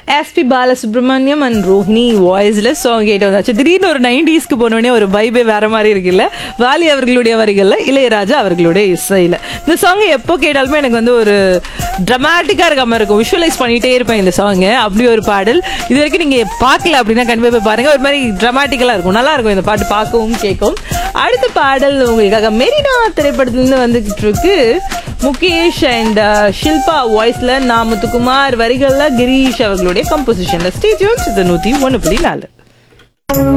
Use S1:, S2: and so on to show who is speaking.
S1: SP Balasubramaniam and Rohini வாய்ஸ்ல song கேட்டு வந்தாச்சு திடீர்னு ஒரு நைன்டிஸ்க்கு போனோடனே ஒரு வைபே வேற மாதிரி இருக்குல்ல வாலி அவர்களுடைய வரிகள்ல இளையராஜா அவர்களுடைய இசையில இந்த சாங் எப்போ கேட்டாலுமே எனக்கு வந்து ஒரு ட்ரமாட்டிக்கா இருக்க மாதிரி இருக்கும் விஷுவலைஸ் பண்ணிட்டே இருப்பேன் இந்த சாங் அப்படி ஒரு பாடல் இது வரைக்கும் நீங்க பார்க்கல அப்படின்னா கண்டிப்பா போய் பாருங்க ஒரு மாதிரி ட்ரமாட்டிக்கலா இருக்கும் நல்லா இருக்கும் இந்த பாட்டு பார்க்கவும் கேட்கவும் அடுத்த பாடல் உங்களுக்காக மெரினா திரைப்படத்திலிருந்து வந்துகிட்டு இருக்கு முகேஷ் அண்ட் ஷில்பா வாய்ஸ்ல நான் முத்துக்குமார் வரிகள்ல கிரீஷ் அவர்களுடைய கம்போசிஷன்ல ஸ்டேஜ் நூத்தி ஒன்று புள்ளி நாலு